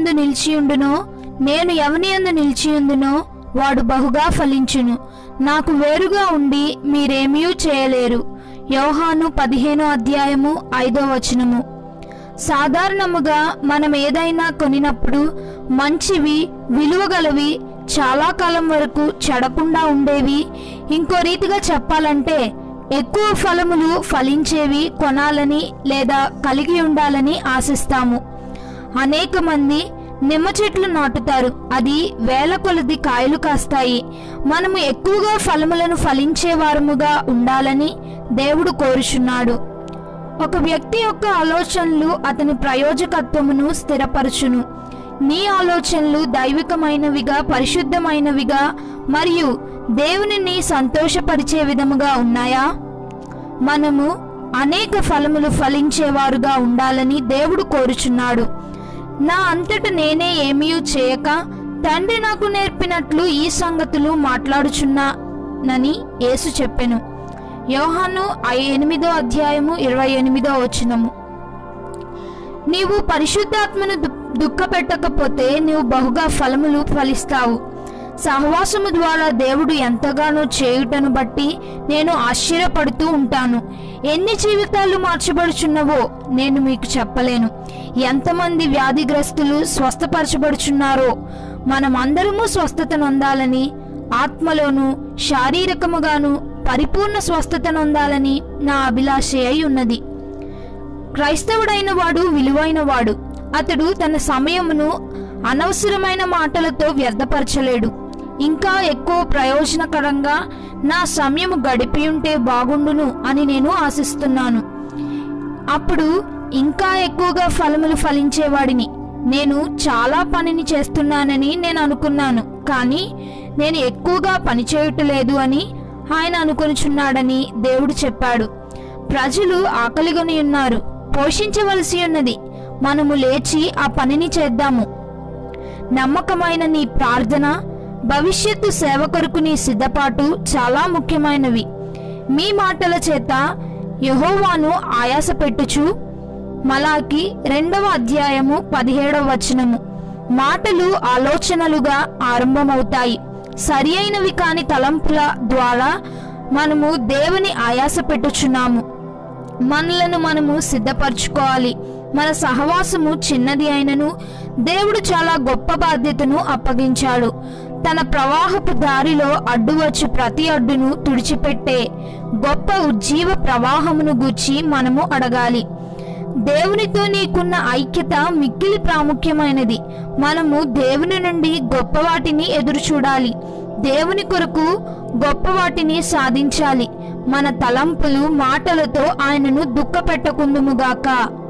యందు నిలిచియుండునో నేను ఎవని యందు నిలిచియుందునో వాడు బహుగా ఫలించును నాకు వేరుగా ఉండి మీరేమీ చేయలేరు యోహాను పదిహేనో అధ్యాయము ఐదో వచనము సాధారణముగా మనం ఏదైనా కొనినప్పుడు మంచివి విలువగలవి చాలా కాలం వరకు చెడకుండా ఉండేవి ఇంకో రీతిగా చెప్పాలంటే ఎక్కువ ఫలములు ఫలించేవి కొనాలని లేదా కలిగి ఉండాలని ఆశిస్తాము అనేక మంది నిమ్మ చెట్లు నాటుతారు అది వేల కొలది కాయలు కాస్తాయి మనము ఎక్కువగా ఫలములను ఫలించే వారముగా ఉండాలని దేవుడు కోరుచున్నాడు ఒక వ్యక్తి యొక్క ఆలోచనలు అతని ప్రయోజకత్వమును స్థిరపరచును నీ ఆలోచనలు దైవికమైనవిగా పరిశుద్ధమైనవిగా మరియు దేవునిని సంతోషపరిచే విధముగా ఉన్నాయా మనము అనేక ఫలములు ఫలించేవారుగా ఉండాలని దేవుడు కోరుచున్నాడు నా అంతట నేనే ఏమీ చేయక తండ్రి నాకు నేర్పినట్లు ఈ సంగతులు మాట్లాడుచున్నానని యేసు చెప్పెను యోహాను ఐ- ఎనిమిదో అధ్యాయము ఇరవై ఎనిమిదో వచనము నీవు పరిశుద్ధాత్మను దు- దుఃఖపెట్టకపోతే నీవు బహుగా ఫలములు ఫలిస్తావు సహవాసము ద్వారా దేవుడు ఎంతగానో చేయుటను బట్టి నేను ఆశ్చర్యపడుతూ ఉంటాను ఎన్ని జీవితాలు మార్చబడుచున్నవో నేను మీకు చెప్పలేను ఎంతమంది వ్యాధిగ్రస్తులు స్వస్థపరచబడుచున్నారో మనమందరము స్వస్థత నొందాలని ఆత్మలోను శారీరకముగాను పరిపూర్ణ స్వస్థత నొందాలని నా అభిలాష అయి ఉన్నది క్రైస్తవుడైన వాడు విలువైన వాడు అతడు తన సమయమును అనవసరమైన మాటలతో వ్యర్థపరచలేడు ఇంకా ఎక్కువ ప్రయోజనకరంగా నా సమయము గడిపి ఉంటే బాగుండును అని నేను ఆశిస్తున్నాను అప్పుడు ఇంకా ఎక్కువగా ఫలములు ఫలించేవాడిని నేను చాలా పనిని చేస్తున్నానని నేను అనుకున్నాను కానీ నేను ఎక్కువగా పని చేయటలేదు అని ఆయన అనుకొనిచున్నాడని దేవుడు చెప్పాడు ప్రజలు ఆకలిగొని ఉన్నారు పోషించవలసి ఉన్నది మనము లేచి ఆ పనిని చేద్దాము నమ్మకమైన నీ ప్రార్థన భవిష్యత్తు సేవ కొరకు నీ సిద్ధపాటు చాలా ముఖ్యమైనవి మీ మాటల చేత యహోవాను ఆయాస పెట్టుచు మలాకి రెండవ అధ్యాయము పదిహేడవ వచనము మాటలు ఆలోచనలుగా ఆరంభమవుతాయి సరి అయినవి కాని తలంపుల ద్వారా మనము దేవుని ఆయాస పెట్టుచున్నాము మనలను మనము సిద్ధపరచుకోవాలి మన సహవాసము చిన్నది అయినను దేవుడు చాలా గొప్ప బాధ్యతను అప్పగించాడు తన ప్రవాహపు దారిలో అడ్డు వచ్చి ప్రతి అడ్డును తుడిచిపెట్టే గొప్ప ఉజ్జీవ ప్రవాహమును గూర్చి మనము అడగాలి దేవునితో నీకున్న ఐక్యత మిక్కిలి ప్రాముఖ్యమైనది మనము దేవుని నుండి గొప్ప వాటిని ఎదురు చూడాలి దేవుని కొరకు గొప్ప వాటిని సాధించాలి మన తలంపులు మాటలతో ఆయనను దుఃఖపెట్టకుందుముగాక